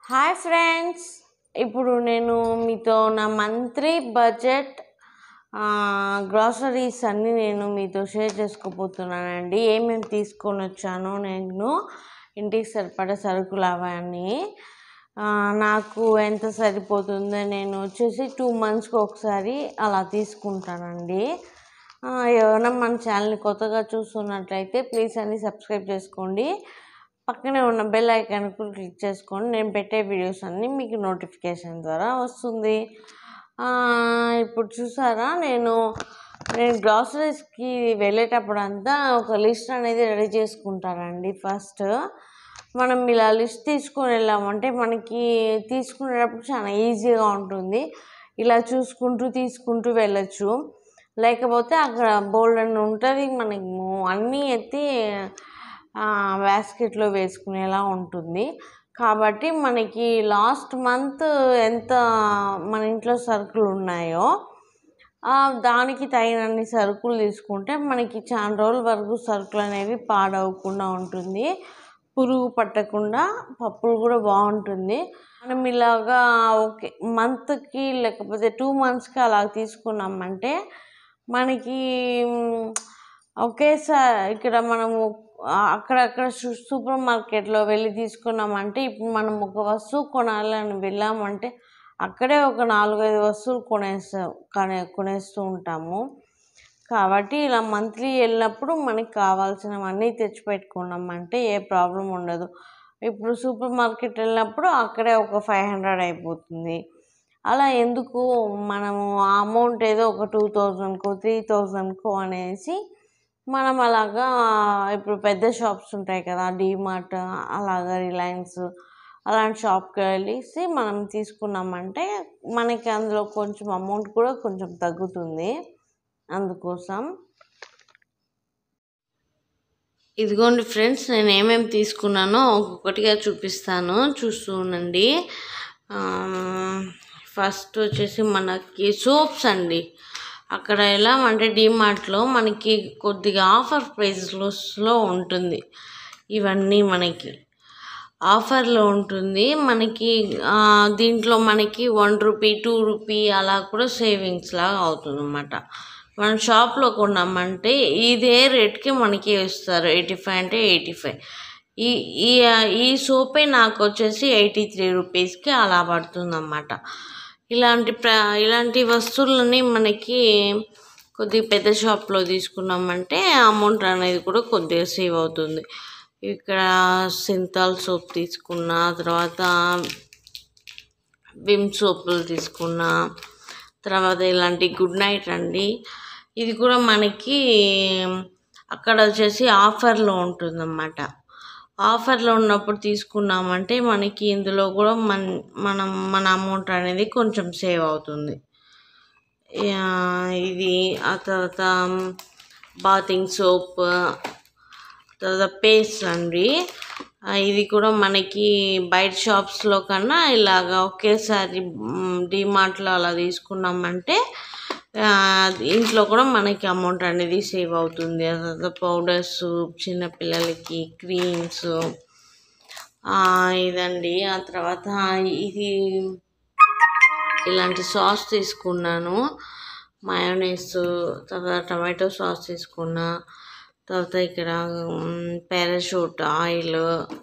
hi friends ఇప్పుడు నేను మీతో నా మంత్లీ బడ్జెట్ గ్రాసరీస్ అన్నీ నేను మీతో షేర్ చేసుకోబోతున్నానండి ఏమేమి తీసుకొని వచ్చానో నేను ఇంటికి సరిపడే సరుకులు అవన్నీ ఆ, నాకు ఎంత సరిపోతుందో నేను వచ్చేసి టూ మంత్స్కి ఒకసారి అలా తీసుకుంటానండి ఆ, ఎవరైనా మన ఛానల్ని కొత్తగా చూస్తున్నట్లయితే ప్లీజ్ అన్ని సబ్స్క్రైబ్ చేసుకోండి పక్కనే ఉన్న బెల్ ఐకాన్ కూడా క్లిక్ చేసుకోండి నేను పెట్టే వీడియోస్ అన్నీ మీకు నోటిఫికేషన్ ద్వారా వస్తుంది ఆ, ఇప్పుడు చూసారా నేను నేను గ్రాసరీస్కి వెళ్ళేటప్పుడు అంతా ఒక లిస్ట్ అనేది రెడీ చేసుకుంటానండి ఫస్ట్ మనం ఇలా లిస్ట్ తీసుకొని వెళ్ళామంటే మనకి తీసుకునేటప్పుడు చాలా ఈజీగా ఉంటుంది ఇలా చూసుకుంటూ తీసుకుంటూ వెళ్ళొచ్చు లేకపోతే అక్కడ బోల్డ్ అని ఉంటుంది మనము అన్నీ ఎత్తి బాస్కెట్లో వేసుకునేలా ఉంటుంది కాబట్టి మనకి లాస్ట్ మంత్ ఎంత మన ఇంట్లో సరుకులు ఉన్నాయో ఆ, దానికి తగినన్ని సరుకులు తీసుకుంటే మనకి చాలా రోజుల వరకు సరుకులు అనేవి పాడవకుండా ఉంటుంది పురుగు పట్టకుండా పప్పులు కూడా బాగుంటుంది మనం ఇలాగా ఓకే మంత్కి లేకపోతే టూ మంత్స్కి అలా తీసుకున్నామంటే మనకి మ్, ఒకేసారి ఇక్కడ మనము ఆ, అక్కడక్కడ సూ- సూపర్ మార్కెట్లో వెళ్ళి తీసుకున్నామంటే ఇప్పుడు మనం ఒక వస్తువు కొనాలని వెళ్ళామంటే అక్కడే ఒక నాలుగైదు వస్తువులు కొనేస్తాం కొనే కొనేస్తూ ఉంటాము కాబట్టి ఇలా మంత్లీ వెళ్ళినప్పుడు మనకి కావాల్సినవన్నీ తెచ్చిపెట్టుకున్నామంటే ఏ ప్రాబ్లం ఉండదు ఇప్పుడు సూపర్ మార్కెట్ వెళ్ళినప్పుడు అక్కడే ఒక ఫైవ్ హండ్రెడ్ అయిపోతుంది అలా ఎందుకు మనము ఆ అమౌంట్ ఏదో ఒక టూ థౌజండ్కో త్రీ థౌజండ్కో అనేసి మనం అలాగా ఇప్పుడు పెద్ద షాప్స్ ఉంటాయి కదా డీమార్ట్ అలాగా రిలయన్స్ అలాంటి షాప్కి వెళ్ళేసి మనం తీసుకున్నామంటే మనకి అందులో కొంచెం అమౌంట్ కూడా కొంచెం తగ్గుతుంది అందుకోసం ఇదిగోండి ఫ్రెండ్స్ నేను ఏమేమి తీసుకున్నానో ఒక్కొక్కటిగా చూపిస్తాను చూస్తూ ఉండండి ఫస్ట్ వచ్చేసి మనకి సోప్స్ అండి అక్కడ ఎలా అంటే డిమార్ట్లో మనకి కొద్దిగా ఆఫర్ ప్రైస్లో ఉంటుంది ఇవన్నీ మనకి ఆఫర్లో ఉంటుంది మనకి ఆ, దీంట్లో మనకి వన్ రూపీ టూ రూపీ అలా కూడా సేవింగ్స్ లాగా అవుతుంది అన్నమాట మనం షాప్లో కొన్నామంటే ఇదే రేట్కి మనకి ఇస్తారు ఎయిటీ ఫైవ్ అంటే ఎయిటీ ఫైవ్ ఈ ఈ ఈ సోపే నాకు వచ్చేసి ఎయిటీ త్రీ రూపీస్కి అలా పడుతుంది అన్నమాట ఇలాంటి ప్ర ఇలాంటి వస్తువులని మనకి కొద్దిగా పెద్ద షాప్లో తీసుకున్నామంటే అమౌంట్ అనేది కూడా కొద్దిగా సేవ్ అవుతుంది ఇక్కడ సింతాల్ సోప్ తీసుకున్న తర్వాత విమ్ సోపులు తీసుకున్న తర్వాత ఇలాంటి గుడ్ నైట్ అండి ఇది కూడా మనకి అక్కడ వచ్చేసి ఆఫర్లో ఉంటుందన్నమాట ఆఫర్లో ఉన్నప్పుడు తీసుకున్నామంటే మనకి ఇందులో కూడా మన మనం మన అమౌంట్ అనేది కొంచెం సేవ్ అవుతుంది యా, ఇది ఆ తర్వాత బాతింగ్ సోప్ తర్వాత పేస్ట్ అండి ఆ, ఇది కూడా మనకి బయట షాప్స్లో కన్నా ఇలాగ ఒకేసారి డిమార్ట్లో అలా తీసుకున్నామంటే ఆ, ఇంట్లో కూడా మనకి అమౌంట్ అనేది సేవ్ అవుతుంది ఆ తర్వాత పౌడర్స్ చిన్నపిల్లలకి క్రీమ్స్ ఇదండి ఆ తర్వాత ఇది ఇలాంటి సాస్ తీసుకున్నాను మయోనీస్ తర్వాత టమాటో సాస్ తీసుకున్నా తర్వాత ఇక్కడ పారాషూట్ ఆయిల్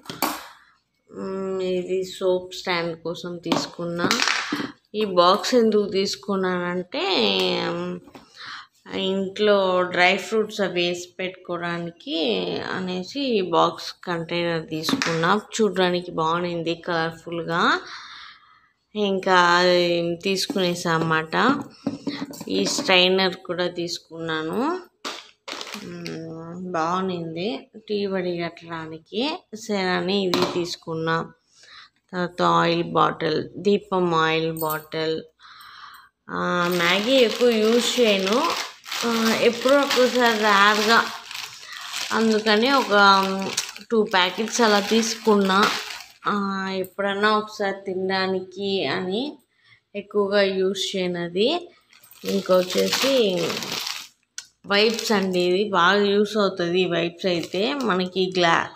ఇది సోప్ స్టాండ్ కోసం తీసుకున్నా ఈ బాక్స్ ఎందుకు తీసుకున్నానంటే మ్, ఇంట్లో డ్రై ఫ్రూట్స్ అవి వేసి పెట్టుకోవడానికి అనేసి ఈ బాక్స్ కంటైనర్ తీసుకున్నా చూడడానికి బాగుంది కలర్ఫుల్గా ఇంకా అది తీసుకునేసా అన్నమాట ఈ స్ట్రైనర్ కూడా తీసుకున్నాను మ్మ్, బాగుంది టీ వడిగట్టడానికి సరే అని ఇది తీసుకున్నా తర్వాత oil bottle Deepam oil bottle ఆ, మ్యాగీ ఎక్కువ యూజ్ చేయను ఆ, ఎప్పుడో ఒకసారి రేర్గా అందుకని ఒక టూ ప్యాకెట్స్ అలా తీసుకున్నా ఆ, ఎప్పుడన్నా ఒకసారి తినడానికి అని ఎక్కువగా యూజ్ చేయనది ఇంకొచ్చేసి వైప్స్ అండి ఇది బాగా యూస్ అవుతుంది ఈ వైప్స్ అయితే మనకి గ్లా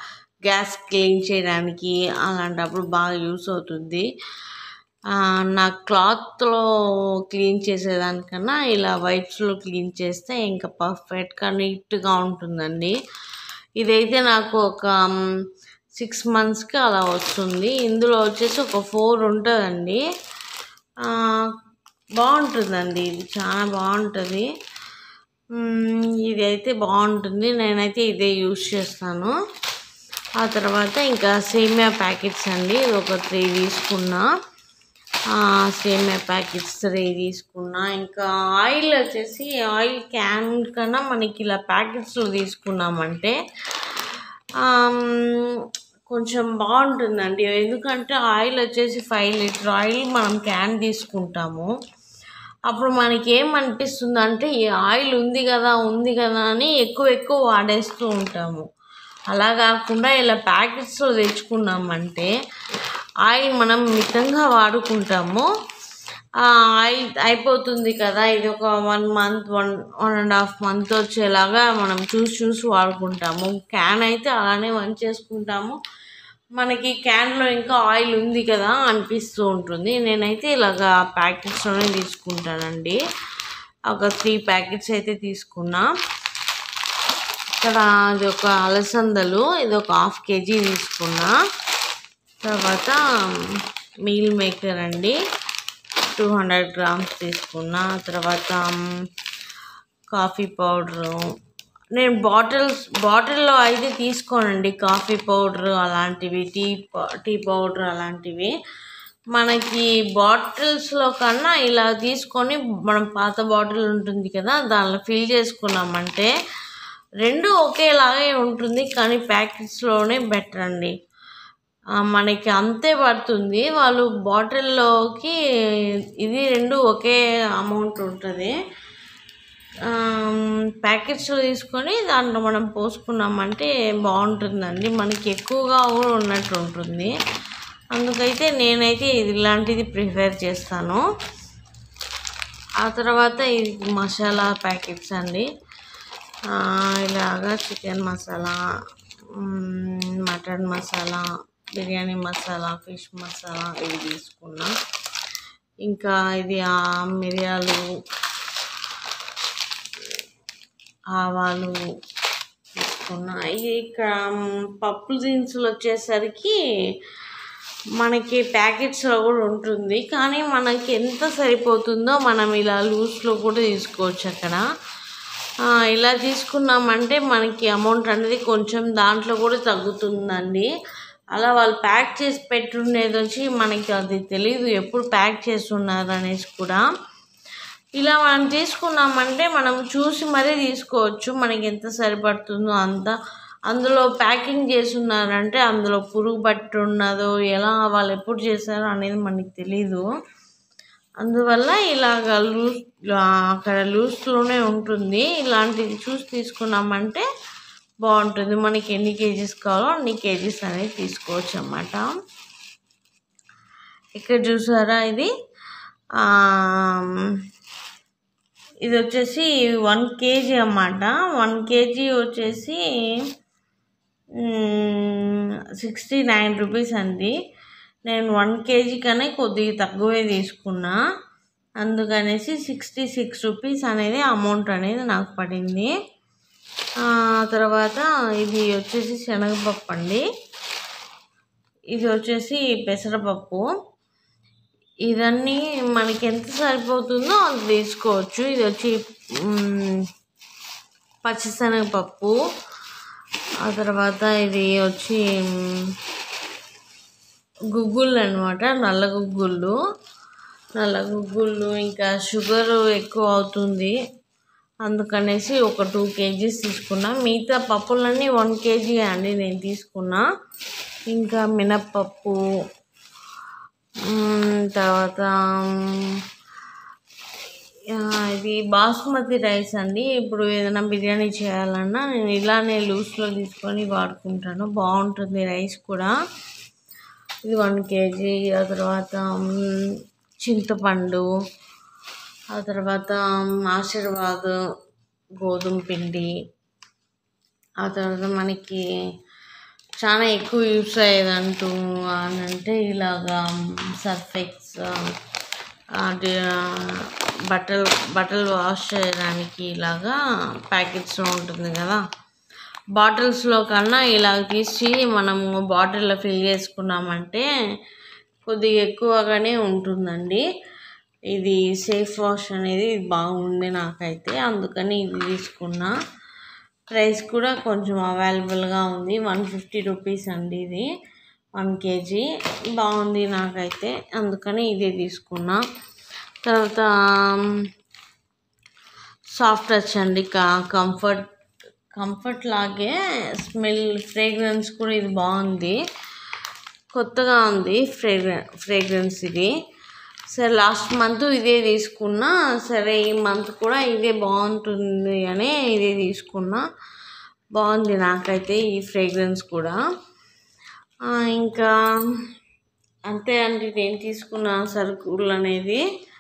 గ్యాస్ క్లీన్ చేయడానికి అలాంటప్పుడు బాగా యూస్ అవుతుంది ఆ, నా క్లాత్లో క్లీన్ చేసేదానికన్నా ఇలా వైప్స్లో క్లీన్ చేస్తే ఇంకా పర్ఫెక్ట్గా నీట్గా ఉంటుందండి ఇదైతే నాకు ఒక సిక్స్ మంత్స్కి అలా వస్తుంది ఇందులో వచ్చేసి ఒక ఫోర్ ఉంటుందండి ఆ, బాగుంటుందండి ఇది చాలా బాగుంటుంది మ్మ్, ఇది అయితే బాగుంటుంది నేనైతే ఇదే యూస్ చేస్తాను ఆ తర్వాత ఇంకా సేమియా ప్యాకెట్స్ అండి ఇది ఒక త్రీ తీసుకున్నా ఆ, సేమియా ప్యాకెట్స్ త్రీ తీసుకున్నా ఇంకా ఆయిల్ వచ్చేసి ఆయిల్ క్యాన్ కన్నా మనకి ఇలా ప్యాకెట్స్లో తీసుకున్నామంటే ఆమ్, కొంచెం బాగుంటుందండి ఎందుకంటే ఆయిల్ వచ్చేసి ఫైవ్ లీటర్ ఆయిల్ మనం క్యాన్ తీసుకుంటాము అప్పుడు మనకి ఏమనిపిస్తుంది అంటే ఈ ఆయిల్ ఉంది కదా ఉంది కదా అని ఎక్కువ ఎక్కువ వాడేస్తూ ఉంటాము అలా కాకుండా ఇలా ప్యాకెట్స్లో తెచ్చుకున్నామంటే ఆయిల్ మనం మితంగా వాడుకుంటాము ఆ ఆయిల్ అయిపోతుంది కదా ఇది ఒక one month one one and half month వచ్చేలాగా మనం చూసి చూసి వాడుకుంటాము క్యాన్ అయితే అలానే వంచేసుకుంటాము మనకి క్యాన్లో ఇంకా ఆయిల్ ఉంది కదా అనిపిస్తూ ఉంటుంది నేనైతే ఇలాగా ప్యాకెట్స్లోనే తీసుకుంటానండి ఒక త్రీ ప్యాకెట్స్ అయితే తీసుకున్నా ఇక్కడ ఇది ఒక అలసందలు ఇది ఒక హాఫ్ కేజీ తీసుకున్నా తర్వాత మీల్ మేకర్ అండి టూ హండ్రెడ్ గ్రామ్స్ తీసుకున్నా తర్వాత కాఫీ పౌడరు నేను బాటిల్స్ బాటిల్లో అయితే తీసుకోనండి కాఫీ పౌడర్ అలాంటివి టీ పౌ- టీ పౌడర్ అలాంటివి మనకి బాటిల్స్లో కన్నా ఇలా తీసుకొని మనం పాత బాటిల్ ఉంటుంది కదా దానిలో ఫిల్ చేసుకున్నామంటే రెండు ఒకేలాగే ఉంటుంది కానీ ప్యాకెట్స్లోనే బెటర్ అండి ఆ, మనకి అంతే పడుతుంది వాళ్ళు బాటిల్లోకి ఇది రెండు ఒకే అమౌంట్ ఉంటుంది ప్యాకెట్స్లో తీసుకొని దాంట్లో మనం పోసుకున్నామంటే బాగుంటుందండి మనకి ఎక్కువగా కూడా ఉన్నట్టు ఉంటుంది అందుకైతే నేనైతే ఇది ఇలాంటిది ప్రిఫర్ చేస్తాను ఆ తర్వాత ఇది మసాలా ప్యాకెట్స్ అండి ఆ, ఇలాగా చికెన్ మసాలా మ్, మటన్ మసాలా బిర్యానీ మసాలా ఫిష్ మసాలా ఇవి తీసుకున్నా ఇంకా ఇది ఆ మిరియాలు ఆవాలు తీసుకున్నా ఇది ఇక్కడ మ్, పప్పు దినుసులు వచ్చేసరికి మనకి ప్యాకెట్స్లో కూడా ఉంటుంది కానీ మనకి ఎంత సరిపోతుందో మనం ఇలా లూజ్లో కూడా తీసుకోవచ్చు అక్కడ ఆ, ఇలా తీసుకున్నామంటే మనకి అమౌంట్ అనేది కొంచెం దాంట్లో కూడా తగ్గుతుందండి అలా వాళ్ళు ప్యాక్ చేసి పెట్టుండేది వచ్చి మనకి అది తెలీదు ఎప్పుడు ప్యాక్ చేస్తున్నారు అనేసి కూడా ఇలా మనం తీసుకున్నామంటే మనం చూసి మరీ తీసుకోవచ్చు మనకి ఎంత సరిపడుతుందో అంత అందులో ప్యాకింగ్ చేసి ఉన్నారంటే అందులో పురుగు పట్టి ఉన్నదో ఎలా వాళ్ళు ఎప్పుడు చేశారో అనేది మనకి తెలీదు అందువల్ల ఇలాగ లూజ్ అక్కడ లూజ్లోనే ఉంటుంది ఇలాంటిది చూసి తీసుకున్నామంటే బాగుంటుంది మనకి ఎన్ని కేజీస్ కావాలో అన్ని కేజీస్ అనేది తీసుకోవచ్చు అన్నమాట ఇక్కడ చూసారా ఇది ఆ, ఇది వచ్చేసి వన్ కేజీ అన్నమాట వన్ కేజీ వచ్చేసి సిక్స్టీ నైన్ రూపీస్ అండి నేను వన్ కేజీ కన్నా కొద్దిగా తక్కువే తీసుకున్నా అందుకనేసి సిక్స్టీ సిక్స్ రూపీస్ అనేది అమౌంట్ అనేది నాకు పడింది ఆ తర్వాత ఇది వచ్చేసి శనగపప్పు అండి ఇది వచ్చేసి పెసరపప్పు ఇదన్నీ మనకి ఎంత సరిపోతుందో అంత తీసుకోవచ్చు ఇది వచ్చి మ్, పచ్చిశనగపప్పు ఆ తర్వాత ఇది వచ్చి మ్, గుగ్గుళ్ళు అనమాట నల్ల గుగ్గుళ్ళు నల్ల గుగ్గుళ్ళు ఇంకా షుగర్ ఎక్కువ అవుతుంది అందుకనేసి ఒక టూ కేజీస్ తీసుకున్నా మిగతా పప్పులన్నీ వన్ కేజీ అండి నేను తీసుకున్నా ఇంకా మినప్పప్పు మ్, తర్వాత మ్, ఆ, ఇది బాస్మతి రైస్ అండి ఇప్పుడు ఏదైనా బిర్యానీ చేయాలన్నా నేను ఇలానే లూస్లో తీసుకొని వాడుకుంటాను బాగుంటుంది రైస్ కూడా ఇది వన్ కేజీ ఆ తర్వాత మ్, చింతపండు ఆ తర్వాత మ్, ఆశీర్వాద్ గోధుమ పిండి ఆ తర్వాత మనకి చాలా ఎక్కువ యూస్ అయ్యేదంటూ అని అంటే ఇలాగా సర్ఫెక్స్ అది బట్టలు బట్టలు వాష్ చేయడానికి ఇలాగా ప్యాకెట్స్లో ఉంటుంది కదా బాటిల్స్లో కన్నా ఇలా తీసి మనము బాటిల్లో ఫిల్ చేసుకున్నామంటే కొద్దిగా ఎక్కువగానే ఉంటుందండి ఇది సేఫ్ వాష్ అనేది బాగుంది నాకైతే అందుకని ఇది తీసుకున్నా ప్రైస్ కూడా కొంచెం అవైలబుల్గా ఉంది వన్ ఫిఫ్టీ రూపీస్ అండి ఇది వన్ కేజీ బాగుంది నాకైతే అందుకని ఇదే తీసుకున్నా తర్వాత సాఫ్ట్ టచ్ అండి కంఫర్ట్ కంఫర్ట్ లాగే స్మెల్ ఫ్రేగ్రెన్స్ కూడా ఇది బాగుంది కొత్తగా ఉంది ఫ్రేగ్రె ఫ్రేగ్రెన్స్ ఇది సరే లాస్ట్ మంత్ ఇదే తీసుకున్నా సరే ఈ మంత్ కూడా ఇదే బాగుంటుంది అని ఇదే తీసుకున్నా బాగుంది నాకైతే ఈ ఫ్రేగ్రెన్స్ కూడా ఇంకా అంతే అండి నేను తీసుకున్న సరుకులు అనేది